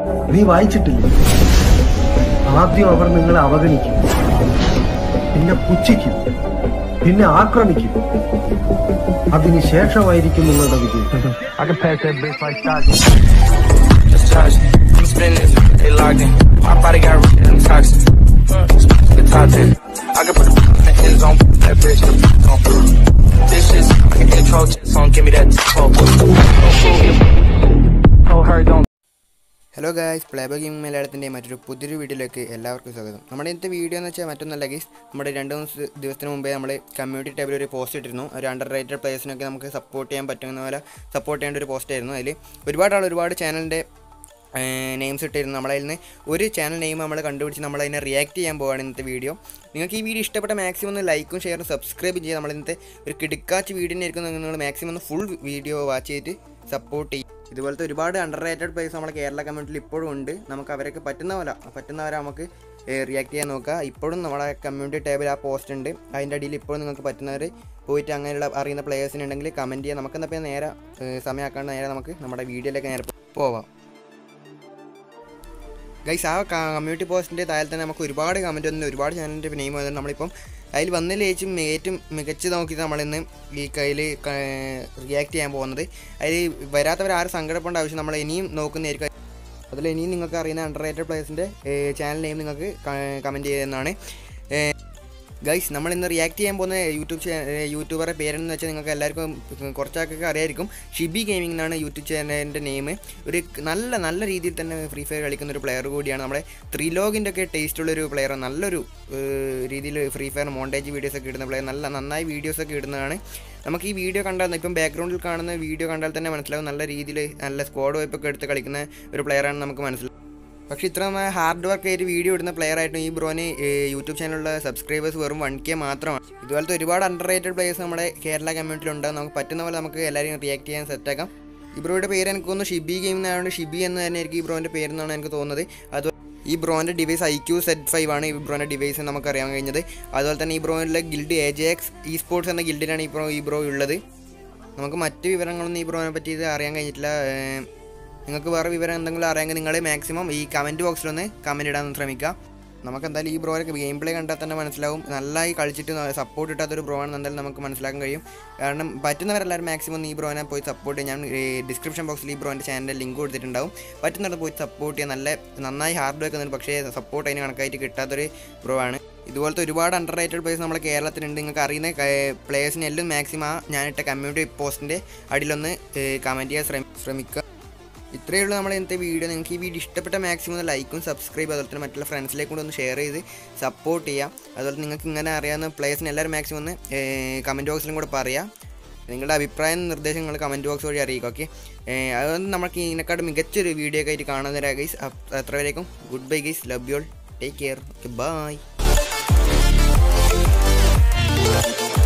നീ വായിച്ചിട്ടില്ലേ ആദ്യം അവർ നിങ്ങളെ അവഗണിക്കും പിന്നെ പുച്ഛിക്കും പിന്നെ ആക്രമിക്കും അതിന് ശേഷമായിരിക്കും നിങ്ങളുടെ വിജയം I can pass that bitch like Stockton. just touch. I'm spinning this, they locked in. My body got rid of them toxins. The top 10. I can put the in the end zone, that bitch in the zone. This shit's like an intro to the song, give me that Told her don't hello guys പ്ലേബോ gaming മലയാളത്തിൻ്റെ മറ്റൊരു പുതിയൊരു വീഡിയോയിലേക്ക് എല്ലാവർക്കും സ്വാഗതം നമ്മുടെ ഇന്നത്തെ video എന്ന് വെച്ചാൽ മറ്റൊന്നല്ല ഗൈസ് നമ്മുടെ രണ്ട് മൂന്ന് ദിവസ- ദിവസത്തിന് മുമ്പേ നമ്മൾ കമ്മ്യൂണിറ്റി ടൈപ്പിൽ ഒരു പോസ്റ്റ് ഇട്ടിരുന്നു ഒരു അണ്ടർ റേറ്റഡ് പ്ലേയേഴ്സിനൊക്കെ നമുക്ക് സപ്പോർട്ട് ചെയ്യാൻ പറ്റുന്ന പോലെ സപ്പോർട്ട് ചെയ്യേണ്ട ഒരു പോസ്റ്റ് ആയിരുന്നു അതിൽ ഒരുപാട് ആൾ ഒരുപാട് ചാനലിൻ്റെ നെയിംസ് ഇട്ടിരുന്നു നമ്മളതിൽ നിന്ന് ഒരു ചാനൽ നെയിം നമ്മൾ കണ്ടുപിടിച്ച് നമ്മൾ അതിനെ റിയാക്ട് ചെയ്യാൻ പോവുകയാണ് ഇന്നത്തെ വീഡിയോ നിങ്ങൾക്ക് ഈ വീഡിയോ ഇഷ്ടപ്പെട്ട മാക്സിമം ഒന്ന് ലൈക്കും ഷെയറും സബ്സ്ക്രൈബും ചെയ്യുക നമ്മൾ ഇന്നത്തെ ഒരു കിടുക്കാച്ച് വീഡിയോ ആയിരിക്കും നിങ്ങൾ മാക്സിമം ഒന്ന് ഫുൾ വീഡിയോ വാച്ച് ചെയ്തിട്ട് സപ്പോർട്ട് ചെയ്യും ഇതുപോലത്തെ ഒരുപാട് അണ്ടർ റേറ്റഡ് പ്ലേസ് നമ്മുടെ കേരള കമ്മ്യൂണിറ്റിയിൽ ഇപ്പോഴും ഉണ്ട് നമുക്ക് അവരൊക്കെ പറ്റുന്ന പോലെ പറ്റുന്നവരെ നമുക്ക് റിയാക്ട് ചെയ്യാൻ നോക്കുക ഇപ്പോഴും നമ്മുടെ കമ്മ്യൂണിറ്റി ടേബിൾ ആ പോസ്റ്റ് ഉണ്ട് അതിൻ്റെ അടിയിൽ ഇപ്പോഴും നിങ്ങൾക്ക് പറ്റുന്നവർ പോയിട്ട് അങ്ങനെയുള്ള അറിയുന്ന പ്ലേയേഴ്സിന് ഉണ്ടെങ്കിൽ കമൻറ്റ് ചെയ്യാം നമുക്ക് എന്നാൽ നേരെ ഏഹ്, സമയമാക്കാണ്ട് നേരെ നമുക്ക് നമ്മുടെ വീഡിയോയിലേക്ക് നേരെ പോവാം ഗൈസ് ആ കമ്മ്യൂണിറ്റി പോസ്റ്റിൻ്റെ താഴെ തന്നെ നമുക്ക് ഒരുപാട് കമൻറ്റ് വന്നു ഒരുപാട് ചാനലിൻ്റെ നെയിം വന്നു നമ്മളിപ്പം അതിൽ വന്നതിൽ ഏറ്റവും ഏറ്റവും മികച്ച നോക്കി നമ്മളിന്ന് ഈ കയ്യിൽ റിയാക്ട് ചെയ്യാൻ പോകുന്നത് അതിൽ വരാത്തവർ ആരും സങ്കടപ്പെടേണ്ട ആവശ്യം നമ്മൾ ഇനിയും നോക്കുന്നതായിരിക്കും അതിൽ ഇനിയും നിങ്ങൾക്ക് അറിയുന്ന അണ്ടർ റേറ്റഡ് പ്ലേയേഴ്സിൻ്റെ ചാനൽ നെയിം നിങ്ങൾക്ക് കമൻറ്റ് ചെയ്യുന്നതാണ് ഗൈസ് നമ്മൾ ഇന്ന് റിയാക്ട് ചെയ്യാൻ പോകുന്ന യൂട്യൂബ് യൂട്യൂബറുടെ പേരെന്ന് വെച്ചാൽ നിങ്ങൾക്ക് എല്ലാവർക്കും കുറച്ചൊക്കെ അറിയായിരിക്കും ഷിബി ഗെയിമിംഗ് എന്നാണ് യൂട്യൂബ് ചാനലിൻ്റെ നെയിം ഒരു നല്ല നല്ല രീതിയിൽ തന്നെ ഫ്രീ ഫയർ കളിക്കുന്ന ഒരു പ്ലെയർ കൂടിയാണ് നമ്മുടെ ത്രിലോഗിൻ്റെ ഒക്കെ ടേസ്റ്റ് ഉള്ള ഒരു പ്ലെയർ നല്ലൊരു രീതിയിൽ ഫ്രീ ഫയർ മോണ്ടേജ് വീഡിയോസ് ഒക്കെ ഇടുന്ന പ്ലെയർ നല്ല നന്നായി വീഡിയോസ് ഒക്കെ ഇടുന്നതാണ് നമുക്ക് ഈ വീഡിയോ കണ്ടാൽ ഇപ്പം ബാക്ക്ഗ്രൗണ്ടിൽ കാണുന്ന വീഡിയോ കണ്ടാൽ തന്നെ മനസ്സിലാവും നല്ല രീതിയിൽ നല്ല സ്ക്വാഡ് വൈപ്പൊക്കെ എടുത്ത് കളിക്കുന്ന ഒരു പ്ലെയറാണ് നമുക്ക് മനസ്സിലാവും പക്ഷേ ഇത്ര ഹാർഡ് വർക്ക് ആയിട്ട് വീഡിയോ ഇടുന്ന പ്ലെയർ ആയിട്ടും ഈ ബ്രോന് യൂട്യൂബ് ചാനലിലുള്ള സബ്സ്ക്രൈബേഴ്സ് വെറും വൺ കെ മാത്രമാണ് ഇതുപോലത്തെ ഒരുപാട് അണ്ടർ റേറ്റഡ് പ്ലേയേഴ്സ് നമ്മുടെ കേരള കമ്മ്യൂണിറ്റിയിലുണ്ട് നമുക്ക് പറ്റുന്ന പോലെ നമുക്ക് എല്ലാവരെയും റിയാക്ട് ചെയ്യാൻ സെറ്റാക്കാം ഈ ബ്രോയുടെ പേര് എനിക്ക് തോന്നുന്നു ഷിബി ഗെയിം എന്നായതുകൊണ്ട് ഷിബി എന്ന് തന്നെ ആയിരിക്കും ഈ ബ്രോൻ്റെ പേരെന്നാണ് എനിക്ക് തോന്നുന്നത് അത് ഈ ബ്രോൻ്റെ device I Q set five ആണ് ഈ ബ്രോൻ്റെ ഡിവൈസ് നമുക്ക് അറിയാൻ കഴിഞ്ഞത് അതുപോലെ തന്നെ ഈ ബ്രോയിലെ guild A J X E sports എന്ന ഗിൽഡിലാണ് ഈ ബ്രോ ഈ ബ്രോ ഉള്ളത് നമുക്ക് മറ്റ് വിവരങ്ങളൊന്നും ഈ ബ്രോനെ പറ്റി ഇത് അറിയാൻ കഴിഞ്ഞിട്ടില്ല ഏഹ് നിങ്ങൾക്ക് വേറെ വിവരം എന്തെങ്കിലും അറിയാമെങ്കിൽ നിങ്ങൾ മാക്സിമം ഈ കമൻറ്റ് ബോക്സിലൊന്ന് കമൻറ്റ് ഇടാൻ ശ്രമിക്കുക നമുക്ക് എന്തായാലും ഈ ബ്രോയൊക്കെ ഗെയിം പ്ലേ കണ്ടാൽ തന്നെ മനസ്സിലാവും നല്ലതായി കളിച്ചിട്ട് സപ്പോർട്ട് കിട്ടാത്തൊരു ബ്രോ ആണെന്ന് എന്തായാലും നമുക്ക് മനസ്സിലാക്കാൻ കഴിയും കാരണം പറ്റുന്നവരെല്ലാവരും മാക്സിമം ഈ ബ്രോനെ പോയി സപ്പോർട്ട് ചെയ്യാൻ ഞാൻ ഡിസ്ക്രിപ്ഷൻ ബോക്സിൽ ഈ ബ്രോൻ്റെ ചാനലിൻ്റെ ലിങ്ക് കൊടുത്തിട്ടുണ്ടാവും പറ്റുന്നത് പോയി സപ്പോർട്ട് ചെയ്യാൻ നല്ല നന്നായി ഹാർഡ് വർക്ക് ചെയ്യുന്നുണ്ട് പക്ഷേ സപ്പോർട്ട് അതിന് കണക്കായിട്ട് കിട്ടാത്തൊരു ബ്രോ ആണ് ഇതുപോലത്തെ ഒരുപാട് അണ്ടർ റേറ്റഡ് പ്ലേയേഴ്സ് നമ്മുടെ കേരളത്തിലുണ്ട് നിങ്ങൾക്ക് അറിയുന്ന പ്ലേയേഴ്സിനെ എല്ലാം മാക്സിമം ഞാനിട്ട കമ്മ്യൂണിറ്റി പോസ്റ്റിൻ്റെ അടിയിലൊന്ന് കമൻറ്റ് ചെയ്യാൻ ശ്രമി ശ്രമിക്കുക ഇത്രയേ ഉള്ളൂ നമ്മുടെ ഇന്നത്തെ വീഡിയോ നിങ്ങൾക്ക് ഈ വീഡിയോ ഇഷ്ടപ്പെട്ട മാക്സിമം ഒന്ന് ലൈക്കും സബ്സ്ക്രൈബ് അതുപോലെ തന്നെ മറ്റുള്ള ഫ്രണ്ട്സിലേക്ക് കൂടെ ഒന്ന് ഷെയർ ചെയ്ത് സപ്പോർട്ട് ചെയ്യാം അതുപോലെ നിങ്ങൾക്ക് ഇങ്ങനെ അറിയാവുന്ന പ്ലേയേഴ്സിന് എല്ലാവരും മാക്സിമം ഒന്ന് കമൻറ്റ് ബോക്സിലും കൂടെ പറയാം നിങ്ങളുടെ അഭിപ്രായം നിർദ്ദേശങ്ങൾ കമൻറ്റ് ബോക്സ് വഴി അറിയിക്കും ഓക്കെ അതൊന്നും നമുക്ക് ഇതിനെക്കാട് മികച്ചൊരു വീഡിയോ ഒക്കെ ആയിട്ട് കാണുന്നവരാ ഗൈസ് അത്ര വരേക്കും good bye guys love you all take care by